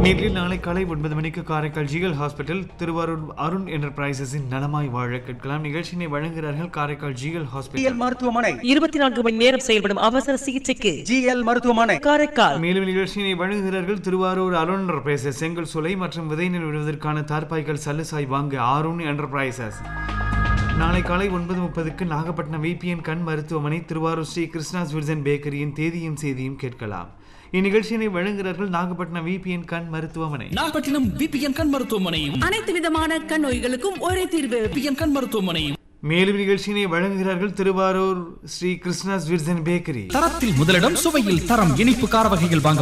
நேரில் நாளை காலை ஒன்பது மணிக்கு காரைக்கால் ஜிஎல் ஹாஸ்பிட்டல் திருவாரூர் அருண் என்டர்பிரைசஸின் நலமாய் வாழ கேட்கலாம் நிகழ்ச்சியினை வழங்குகிறார்கள் காரைக்கால் ஜிஎல் ஹாஸ்பிட்டல் ஜிஎல் மருத்துவமனை இருபத்தி நான்கு மணி நேரம் செயல்படும் அவசர சிகிச்சைக்கு ஜிஎல் மருத்துவமனை காரைக்கால் மேலும் நிகழ்ச்சியினை வழங்குகிறார்கள் திருவாரூர் அருண் என்டர்பிரைசஸ் செங்கல் சோலை மற்றும் விதை நெல் விடுவதற்கான தார்பாய்கள் சல்லுசாய் வாங்க அருண் என்டர்பிரைசஸ் நாளை காலை ஒன்பது முப்பதுக்கு நாகப்பட்டினம் விபிஎன் கண் மருத்துவமனை திருவாரூர் ஸ்ரீ கிருஷ்ணாஸ் விர்சன் பேக்கரியின் தேதியும் செய்தியும் கேட்கலாம் இந்நிகழ்ச்சியினை வழங்குகிறார்கள் நாகப்பட்டினம் விபிஎன் கண் மருத்துவமனை நாகப்பட்டினம் விபிஎன் கண் மருத்துவமனையும் அனைத்து விதமான கண் நோய்களுக்கும் ஒரே தீர்வு விபிஎன் கண் மருத்துவமனையும் மேலும் நிகழ்ச்சியினை வழங்குகிறார்கள் திருவாரூர் ஸ்ரீ கிருஷ்ணாஸ் விர்சன் பேக்கரி தரத்தில் முதலிடம் சுவையில் தரம் இனிப்பு கார வகைகள் வாங்க